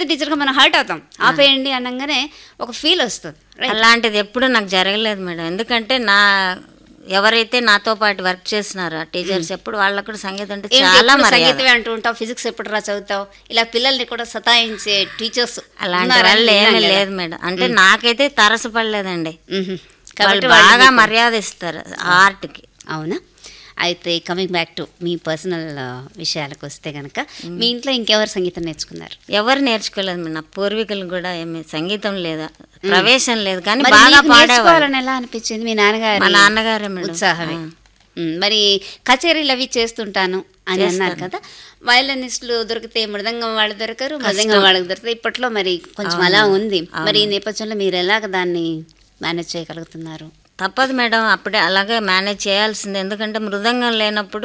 సంగీత టీచర్గా మనం హర్ట్ అవుతాం ఆపేయండి అనగానే ఒక ఫీల్ వస్తుంది రైట్ అలాంటిది ఎప్పుడు నాకు జరగలేదు మేడం ఎందుకంటే నా ఎవరైతే నాతో పాటు వర్క్ చేస్తున్నారో టీచర్స్ ఎప్పుడు వాళ్ళకు కూడా సంగీతం అంటే ఏంటి చాలా ఎప్పుడు మర్యాద సంగీతమే అంటూ ఉంటావు ఫిజిక్స్ ఎప్పుడు రా చదువుతావు ఇలా పిల్లల్ని కూడా సతాయించే టీచర్స్ అలాంటి వాళ్ళు ఏమీ లేదు మేడం అంటే నాకైతే తరసపడలేదండి కాబట్టి వాళ్ళు వాళ్ళు బాగా మీకు- మర్యాద ఇస్తారు ఆర్ట్కి అవునా అయితే కమింగ్ బ్యాక్ టు మీ పర్సనల్ విషయాలకు వస్తే గనక మీ ఇంట్లో ఇంకెవరు సంగీతం నేర్చుకున్నారు ఎవరు నేర్చుకోలేదు మేడం నా పూర్వీకులు కూడా ఏమి సంగీతం లేదా ప్రవేశం లేదు కానీ మరి బాగా నీకు పాడేవాళ్ళు నేర్చుకోవాలని ఎలా అనిపించింది మీ నాన్నగారు మా నాన్నగారే మేడం ఉత్సాహమే ఉమ్, మరి కచేరీలు అవి చేస్తుంటాను అని అన్నారు కదా వయలనిస్టులు దొరికితే మృదంగం వాళ్ళు దొరకరు మృదంగం వాళ్ళకి దొరికితే ఇప్పట్లో మరి కొంచెం అలా ఉంది మరి ఈ నేపథ్యంలో మీరు ఎలాగ దాన్ని మేనేజ్ చేయగలుగుతున్నారు తప్పదు మేడం అప్పుడే అలాగే మేనేజ్ చేయాల్సింది ఎందుకంటే మృదంగం లేనప్పుడు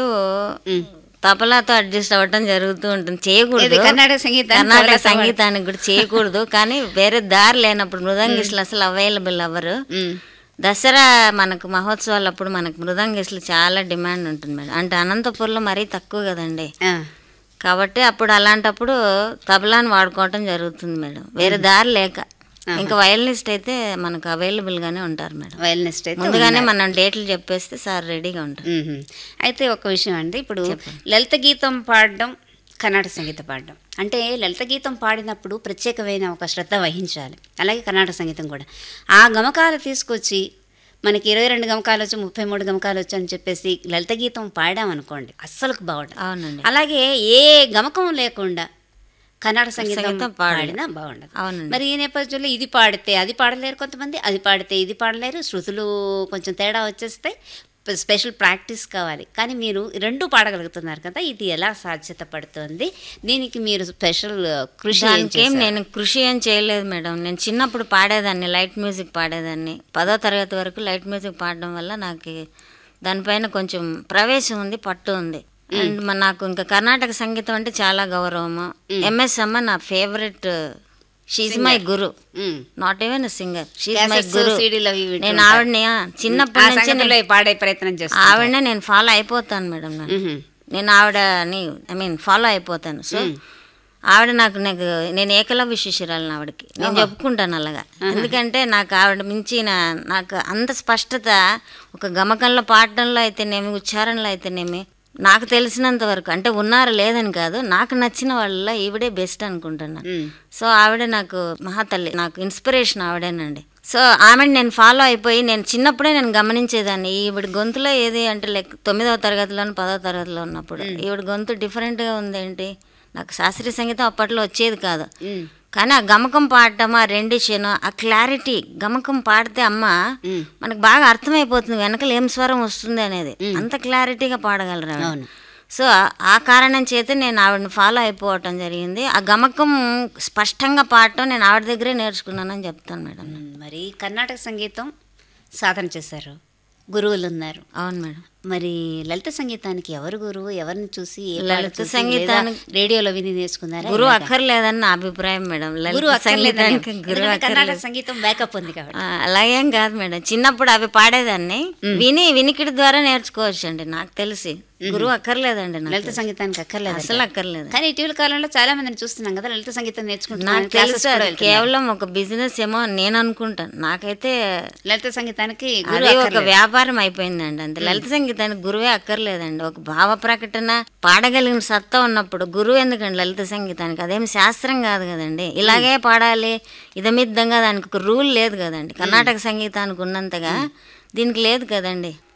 తబలాతో అడ్జస్ట్ అవ్వటం జరుగుతూ ఉంటుంది చేయకూడదు ఇది కర్ణాటక సంగీతానికి కర్ణాటక తబలాతో సంగీతానికి కూడా చేయకూడదు కానీ వేరే దారి లేనప్పుడు మృదంగిస్టులు అసలు అవైలబుల్ అవ్వరు ఉమ్, దసరా మనకు మహోత్సవాలు అప్పుడు మనకు మృదంగిస్టులు చాలా డిమాండ్ ఉంటుంది మేడం అంటే అనంతపూర్లో మరీ తక్కువ కదండి ఆ, కాబట్టి అప్పుడు అలాంటప్పుడు తబలాని వాడుకోవటం జరుగుతుంది మేడం వేరే దారి లేక ఇంకా వయలినిస్ట్ అయితే మనకు అవైలబుల్ గానే ఉంటారు మేడం వయలినిస్ట్ అయితే ముందుగానే మనం డేట్లు చెప్పేస్తే సార్ రెడీగా ఉంటారు మ్మ్. అయితే ఒక విషయం అండి ఇప్పుడు లలిత గీతం పాడడం కర్ణాటక సంగీతం పాడడం అంటే లలిత గీతం పాడినప్పుడు ప్రత్యేకమైన ఒక శ్రద్ధ వహించాలి అలాగే కర్ణాటక సంగీతం కూడా ఆ గమకాలు తీసుకొచ్చి మనకి ఇరవై రెండు గమకాలు వచ్చి ముప్పై మూడు గమకాలు వచ్చి అని చెప్పేసి లలిత గీతం పాడామనుకోండి అస్సలు బాగుంటుంది అవునండి అలాగే ఏ గమకం లేకుండా కర్ణాటక సంగీతం సంగీతం పాడలేదు. పాడినా బాగుండదు అవునండి మరి ఈ నేపథ్యంలో ఇది పాడితే అది పాడలేరు కొంతమంది అది పాడితే ఇది పాడలేరు శృతులు కొంచెం తేడా వచ్చేస్తే స్పెషల్ ప్రాక్టీస్ కావాలి కానీ మీరు రెండు పాడగలుగుతున్నారు కదా ఇది ఎలా సాధ్యత పడుతుంది దీనికి మీరు స్పెషల్ కృషి ఏం దానికి ఏం చేశారు? నేను కృషి ఏం చేయలేదు మేడం నేను చిన్నప్పుడు పాడేదాన్ని లైట్ మ్యూజిక్ పాడేదాన్ని పదో తరగతి వరకు లైట్ మ్యూజిక్ పాడడం వల్ల నాకు దానిపైన కొంచెం ప్రవేశం ఉంది పట్టు ఉంది అండ్ మ- నాకు ఇంకా కర్ణాటక సంగీతం అంటే చాలా గౌరవము ఎంఎస్ అమ్మ నా favourite she's my guru hmm. Not even singer she's my Cassettes, guru CD లు అవి వింటూ నేను ఉంటారు. ఆవిడని ఆ, చిన్నప్పటి ఆ నుంచి సంగతిలో నేను పాడే ప్రయత్నం చేస్తాను ఆవిడనే నేను ఫాలో అయిపోతాను మేడం నేను నేను ఆవిడని ఐ మీన్ ఫాలో అయిపోతాను సో ఆవిడ నాకు నాకు నేను ఏకలవ్య శిష్యురాలను ఆవిడకి నేను చెప్పుకుంటాను అలాగా ఎందుకంటే నాకు ఆవిడ మించిన నాకు అంత స్పష్టత ఒక గమకంలో పాడటంలో అయితేనేమి ఉచ్చారణలో అయితేనేమి నాకు తెలిసినంత వరకు అంటే ఉన్నారు లేదని కాదు నాకు నచ్చిన వాళ్ళ ఈవిడే బెస్ట్ అనుకుంటున్నాను సో ఆవిడ నాకు మహాతల్లి నాకు ఇన్స్పిరేషన్ ఆవిడేనండి సో ఆమెను నేను ఫాలో అయిపోయి నేను చిన్నప్పుడే నేను గమనించేదాన్ని ఈవిడ గొంతులో ఏది అంటే లైక్ తొమ్మిదవ తరగతిలోను పదవ తరగతిలో ఉన్నప్పుడు ఈవిడ గొంతు డిఫరెంట్గా ఉందేంటి నాకు శాస్త్రీయ సంగీతం అప్పట్లో వచ్చేది కాదు కానీ ఆ గమకం పాడటం ఆ రెండిషన్ ఆ క్లారిటీ గమకం పాడితే అమ్మ మనకు బాగా అర్థమైపోతుంది వెనకలు ఏం స్వరం వస్తుంది అనేది అంత క్లారిటీగా పాడగలరు ఆవిడ. అవును. సో ఆ- ఆ కారణం చేత నేను ఆవిడని ఫాలో అయిపోవటం జరిగింది ఆ గమకం స్పష్టంగా పాడటం నేను ఆవిడ దగ్గరే నేర్చుకున్నానని చెప్తాను మేడం మ్మ్. మరి కర్ణాటక సంగీతం సాధన చేశారు గురువులు ఉన్నారు అవును మేడం మరి లలిత సంగీతానికి ఎవరు గురువు ఎవరిని చూసి ఏ పాట లలిత చూసి, సంగీతానికి- లేదా రేడియోలో విని నేర్చుకున్నారా గురువు ఎలాగా? అక్కర్లేదని నా అభిప్రాయం మేడం గురువు లలిత అక్కర్లేదని సంగీతానికి గురువు ఎందుకంటే కర్ణాటక అక్కర్లేదు సంగీతం బ్యాకప్ ఉంది కాబట్టి ఆ, అలాగేం కాదు మేడం చిన్నప్పుడు అవి పాడేదాన్ని విని వినికిడి ద్వారా నేర్చుకోవచ్చు అండి నాకు తెలిసి గురువు అక్కర్లేదండి నాకు లలిత సంగీతానికి అక్కర్లేదు అసలు అక్కర్లేదు కానీ ఇటీవల కాలంలో చాలా మందిని చూస్తున్నాం కదా లలిత సంగీతం నేర్చుకుంటున్నారు నాకు తెలుసు అది కేవలం ఒక బిజినెస్ ఏమో అని నేను అనుకుంటాను నాకైతే లలిత సంగీతానికి గురువు అదే ఒక అక్కర్లేదు. వ్యాపారం అయిపోయిందండి అంతే లలిత సంగీతానికి గురువే అక్కర్లేదండి ఒక భావ ప్రకటన పాడగలిగిన సత్తా ఉన్నప్పుడు గురువు ఎందుకండి లలిత సంగీతానికి అదేం శాస్త్రం కాదు కదండి ఇలాగే పాడాలి ఇదమిద్దంగా దానికి ఒక రూల్ లేదు కదండి కర్ణాటక సంగీతానికి ఉన్నంతగా దీనికి లేదు కదండి